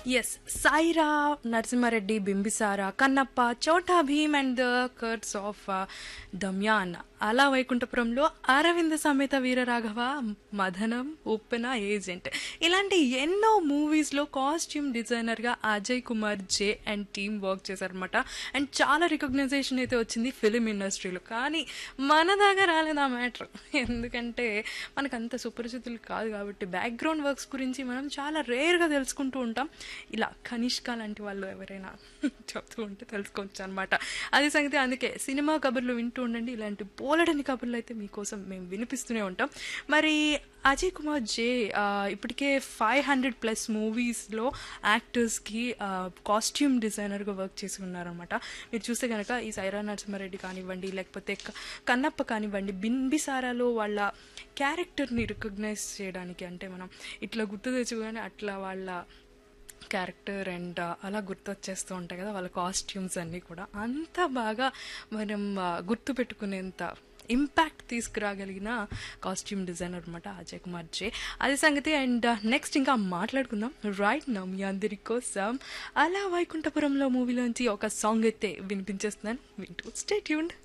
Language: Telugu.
yes Saira Narasimhareddy Bimbisara Kannappa Chhota Bheem and the curse of Damyaan Ala Vaikunthapurramuloo Aravinda సమేత వీరరాఘవ మదనం ఉప్పెన ఏజెంట్ ఇలాంటి ఎన్నో మూవీస్లో కాస్ట్యూమ్ డిజైనర్గా Ajay Kumar J and team work చేశారనమాట అండ్ చాలా రికగ్నైజేషన్ అయితే వచ్చింది ఫిలిం ఇండస్ట్రీలో కానీ మన దాకా రాలేదు ఆ మ్యాటర్ ఎందుకంటే మనకు అంత సుపరిచితులు కాదు కాబట్టి బ్యాక్గ్రౌండ్ వర్క్స్ గురించి మనం చాలా రేర్గా తెలుసుకుంటూ ఉంటాం ఇలా కనిష్క లాంటి వాళ్ళు ఎవరైనా చెప్తూ ఉంటే తెలుసుకోవచ్చు అనమాట అది సంగతి అందుకే సినిమా కబుర్లు వింటూ ఉండండి ఇలాంటి పోలడని కబుర్లు అయితే మీకోసం మేము వినిపిస్తూనే ఉంటాం మరి అజయ్ కుమార్ జే ఆ, ఇప్పటికే ఫైవ్ హండ్రెడ్ ప్లస్ మూవీస్లో యాక్టర్స్కి కాస్ట్యూమ్ డిజైనర్గా వర్క్ చేసి ఉన్నారనమాట మీరు చూస్తే కనుక ఈ సైరా నరసింహారెడ్డి కానివ్వండి లేకపోతే క- కన్నప్ప కానివ్వండి బింబిసారాలో వాళ్ళ క్యారెక్టర్ని రికగ్నైజ్ చేయడానికి అంటే మనం ఇట్లా గుర్తు తెచ్చుకొని అట్లా వాళ్ళ క్యారెక్టర్ అండ్ అలా గుర్తొచ్చేస్తూ ఉంటాయి కదా వాళ్ళ కాస్ట్యూమ్స్ అన్నీ కూడా అంత బాగా మనం ఆ, గుర్తు పెట్టుకునేంత ఇంపాక్ట్ తీసుకురాగలిగిన కాస్ట్యూమ్ డిజైనర్ అనమాట అజయ్ కుమార్ జే అది సంగతి అండ్ నెక్స్ట్ ఇంకా మాట్లాడుకుందాం రైట్ నా మీ అందరి కోసం అలా వైకుంఠపురంలో మూవీలోంచి ఒక సాంగ్ అయితే వినిపించేస్తున్నాను వింటూ స్టే ట్యూన్డ్